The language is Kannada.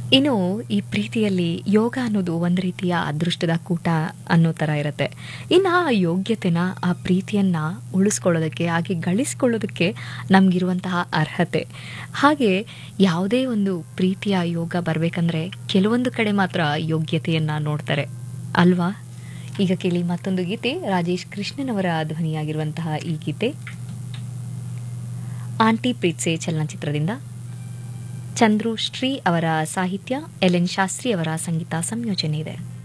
ಇನ್ನು ಈ ಪ್ರೀತಿಯಲ್ಲಿ ಯೋಗ ಅನ್ನೋದು ಒಂದು ರೀತಿಯ ಅದೃಷ್ಟದ ಕೂಟ ಅನ್ನೋ ಥರ ಇರುತ್ತೆ ಇನ್ನು ಆ ಯೋಗ್ಯತೆನ ಆ ಪ್ರೀತಿಯನ್ನು ಉಳಿಸ್ಕೊಳ್ಳೋದಕ್ಕೆ ಹಾಗೆ ಗಳಿಸ್ಕೊಳ್ಳೋದಕ್ಕೆ ನಮಗಿರುವಂತಹ ಅರ್ಹತೆ ಹಾಗೆ ಯಾವುದೇ ಒಂದು ಪ್ರೀತಿಯ ಯೋಗ ಬರಬೇಕಂದ್ರೆ ಕೆಲವೊಂದು ಕಡೆ ಮಾತ್ರ ಯೋಗ್ಯತೆಯನ್ನು ನೋಡ್ತಾರೆ ಅಲ್ವಾ ಈಗ ಕೇಳಿ ಮತ್ತೊಂದು ಗೀತೆ ರಾಜೇಶ್ ಕೃಷ್ಣನವರ ಧ್ವನಿಯಾಗಿರುವಂತಹ ಈ ಗೀತೆ ಆಂಟಿ ಪ್ರೀತ್ಸೆ ಚಲನಚಿತ್ರದಿಂದ ಚಂದ್ರು ಶ್ರೀ ಅವರ ಸಾಹಿತ್ಯ ಎಲ್ ಎನ್ ಶಾಸ್ತ್ರಿ ಅವರ ಸಂಗೀತ ಸಂಯೋಜನೆ ಇದೆ